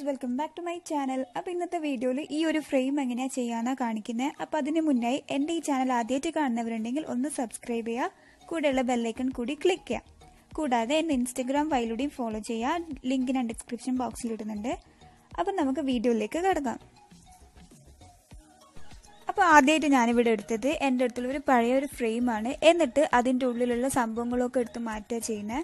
viewers welcome back to my channel അപ്പോൾ ഇന്നത്തെ വീഡിയോയിൽ ഈ ഒരു ഫ്രെയിം എങ്ങനെയാണ് ചെയ്യാനാണ് കാണിക്കുന്നത് അപ്പോൾ അതിന് മുന്നായി എൻ്റെ ഈ ചാനൽ ആദ്യമായിട്ട് കാണുന്നവരുണ്ടെങ്കിൽ ഒന്ന് സബ്സ്ക്രൈബ് ചെയ്യുക കൂടെയുള്ള ബെല്ലൈക്കൺ കൂടി ക്ലിക്ക് ചെയ്യാം കൂടാതെ എൻ്റെ ഇൻസ്റ്റഗ്രാം വഴിയിലൂടെയും ഫോളോ ചെയ്യുക ലിങ്ക് ഞാൻ ഡിസ്ക്രിപ്ഷൻ ബോക്സിൽ ഇടുന്നുണ്ട് അപ്പം നമുക്ക് വീഡിയോയിലേക്ക് കിടക്കാം അപ്പോൾ ആദ്യമായിട്ട് ഞാനിവിടെ എടുത്തത് എൻ്റെ അടുത്തുള്ള ഒരു പഴയ ഒരു ഫ്രെയിമാണ് എന്നിട്ട് അതിൻ്റെ ഉള്ളിലുള്ള സംഭവങ്ങളൊക്കെ എടുത്ത് മാറ്റുക ചെയ്യുന്നത്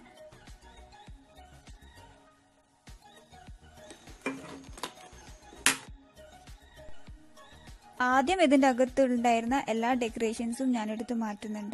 ആദ്യം ഇതിൻ്റെ അകത്തുണ്ടായിരുന്ന എല്ലാ ഡെക്കറേഷൻസും ഞാനെടുത്ത് മാറ്റുന്നുണ്ട്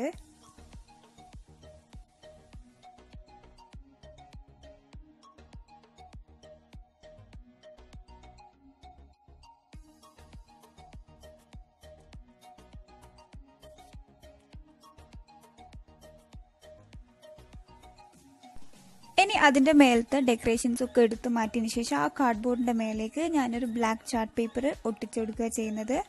ഇനി അതിൻ്റെ മേലത്തെ ഡെക്കറേഷൻസ് ഒക്കെ എടുത്ത് മാറ്റിയതിന് ശേഷം ആ കാർഡ്ബോർഡിൻ്റെ മേലേക്ക് ഞാനൊരു ബ്ലാക്ക് ചാർട്ട് പേപ്പർ ഒട്ടിച്ചു കൊടുക്കുക ചെയ്യുന്നത്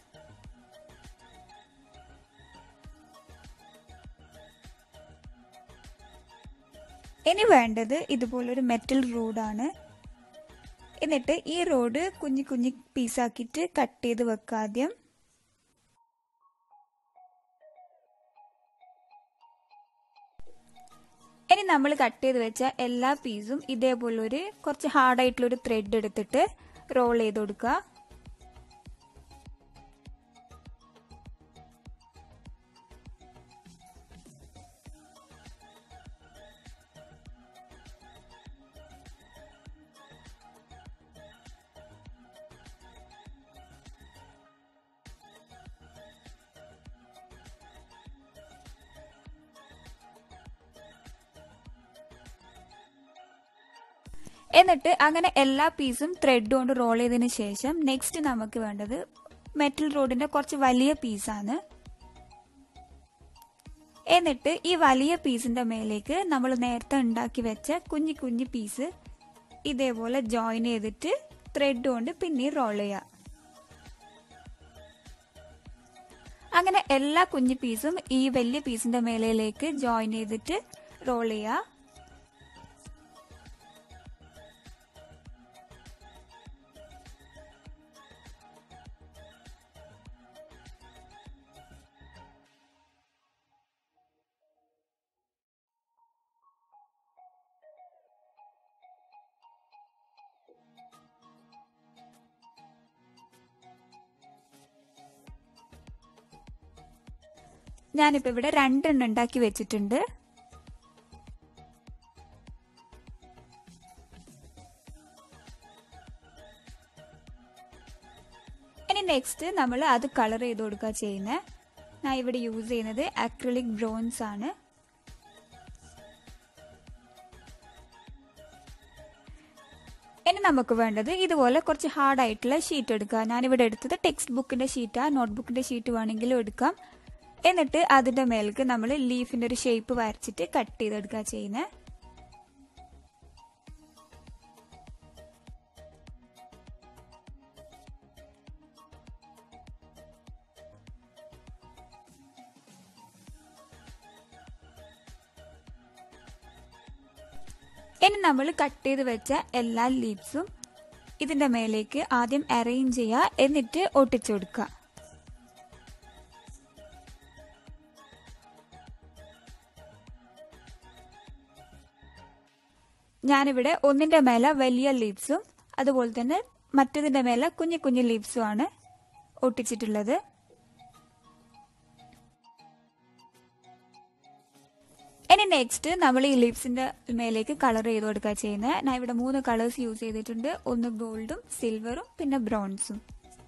ഇനി വേണ്ടത് ഇതുപോലൊരു മെറ്റൽ റോഡാണ് എന്നിട്ട് ഈ റോഡ് കുഞ്ഞു കുഞ്ഞു പീസാക്കിയിട്ട് കട്ട് ചെയ്ത് വെക്കുക ആദ്യം ഇനി നമ്മൾ കട്ട് ചെയ്ത് വെച്ച എല്ലാ പീസും ഇതേപോലൊരു കുറച്ച് ഹാർഡായിട്ടുള്ളൊരു ത്രെഡ് എടുത്തിട്ട് റോൾ ചെയ്ത് കൊടുക്കുക എന്നിട്ട് അങ്ങനെ എല്ലാ പീസും ത്രെഡ് കൊണ്ട് റോൾ ചെയ്തതിന് ശേഷം നെക്സ്റ്റ് നമുക്ക് വേണ്ടത് മെറ്റൽ റോഡിന്റെ കുറച്ച് വലിയ പീസാണ് എന്നിട്ട് ഈ വലിയ പീസിന്റെ മേലേക്ക് നമ്മൾ നേരത്തെ ഉണ്ടാക്കി വെച്ച കുഞ്ഞു കുഞ്ഞു പീസ് ഇതേപോലെ ജോയിൻ ചെയ്തിട്ട് ത്രെഡ് കൊണ്ട് പിന്നെ റോൾ ചെയ്യുക അങ്ങനെ എല്ലാ കുഞ്ഞു പീസും ഈ വലിയ പീസിന്റെ മേലയിലേക്ക് ജോയിൻ ചെയ്തിട്ട് റോൾ ചെയ്യുക ഞാനിപ്പോൾ ഇവിടെ രണ്ടെണ്ണം ഉണ്ടാക്കി വെച്ചിട്ടുണ്ട് ഇനി നെക്സ്റ്റ് നമ്മൾ അത് കളർ ചെയ്ത് കൊടുക്കുക ചെയ്യുന്നത് ഞാൻ ഇവിടെ യൂസ് ചെയ്യുന്നത് അക്രിലിക് ബ്രോൺസ് ആണ് ഇനി നമുക്ക് വേണ്ടത് ഇതുപോലെ കുറച്ച് ഹാർഡ് ആയിട്ടുള്ള ഷീറ്റ് എടുക്കുക ഞാനിവിടെ എടുത്തത് ടെക്സ്റ്റ് ബുക്കിന്റെ ഷീറ്റാണ് നോട്ട്ബുക്കിന്റെ ഷീറ്റ് വേണമെങ്കിലും എടുക്കാം എന്നിട്ട് അതിന്റെ മേലേക്ക് നമ്മൾ ലീഫിന്റെ ഒരു ഷേപ്പ് വരച്ചിട്ട് കട്ട് ചെയ്തെടുക്കുക ചെയ്യുന്നത് ഇനി നമ്മൾ കട്ട് ചെയ്ത് വെച്ച എല്ലാ ലീവ്സും ഇതിന്റെ മേലേക്ക് ആദ്യം അറേഞ്ച് ചെയ്യുക എന്നിട്ട് ഒട്ടിച്ചു കൊടുക്കുക ഞാനിവിടെ ഒന്നിന്റെ മേലെ വലിയ ലീവ്സും അതുപോലെ തന്നെ മറ്റതിന്റെ മേലെ കുഞ്ഞു കുഞ്ഞു ലീവ്സും ആണ് ഒട്ടിച്ചിട്ടുള്ളത് ഇനി നെക്സ്റ്റ് നമ്മൾ ഈ ലിപ്സിന്റെ മേലേക്ക് കളർ ചെയ്ത് കൊടുക്കുക ചെയ്യുന്നത് ഞാൻ ഇവിടെ മൂന്ന് കളേഴ്സ് യൂസ് ചെയ്തിട്ടുണ്ട് ഒന്ന് ഗോൾഡും സിൽവറും പിന്നെ ബ്രോൺസും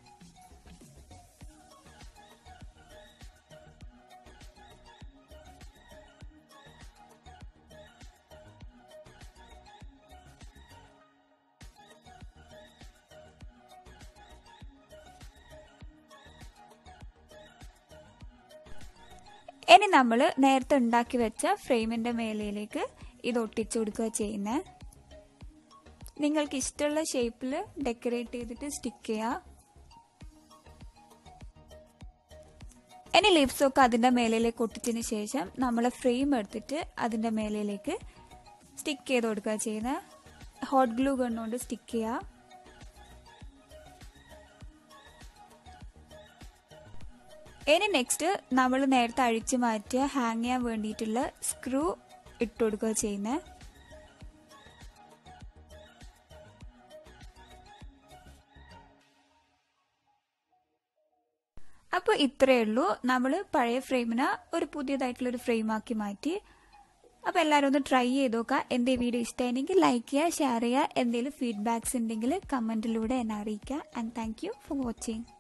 ഇനി നമ്മൾ നേരത്തെ ഉണ്ടാക്കി വെച്ച ഫ്രെയിമിന്റെ മേലയിലേക്ക് ഇത് ഒട്ടിച്ചു കൊടുക്കുക ചെയ്യുന്നത് നിങ്ങൾക്ക് ഇഷ്ടമുള്ള ഷേപ്പിൽ ഡെക്കറേറ്റ് ചെയ്തിട്ട് സ്റ്റിക്ക് ചെയ്യുക ഇനി ലിപ്സ് ഒക്കെ അതിന്റെ മേലയിലേക്ക് ഒട്ടിച്ചതിന് ശേഷം നമ്മൾ ഫ്രെയിം എടുത്തിട്ട് അതിന്റെ മേലയിലേക്ക് സ്റ്റിക്ക് ചെയ്ത് കൊടുക്കുക ചെയ്യുന്നത് ഹോട്ട് ഗ്ലൂ കണ്ണുകൊണ്ട് സ്റ്റിക്ക് ചെയ്യുക ഇനി നെക്സ്റ്റ് നമ്മൾ നേരത്തെ അഴിച്ചു മാറ്റിയ ഹാങ് ചെയ്യാൻ വേണ്ടിയിട്ടുള്ള സ്ക്രൂ ഇട്ട് കൊടുക്കുക ചെയ്യുന്നത് അപ്പോൾ ഇത്രയേ ഉള്ളൂ നമ്മൾ പഴയ ഫ്രെയിമിനെ ഒരു പുതിയതായിട്ടുള്ള ഒരു ഫ്രെയിമാക്കി മാറ്റി അപ്പോൾ എല്ലാവരും ഒന്ന് ട്രൈ ചെയ്ത് നോക്കുക എൻ്റെ വീഡിയോ ഇഷ്ടമായിരുന്നെങ്കിൽ ലൈക്ക് ചെയ്യുക ഷെയർ ചെയ്യുക എന്തെങ്കിലും ഫീഡ്ബാക്സ് ഉണ്ടെങ്കിൽ കമൻറ്റിലൂടെ എന്നെ അറിയിക്കുക and thank you for watching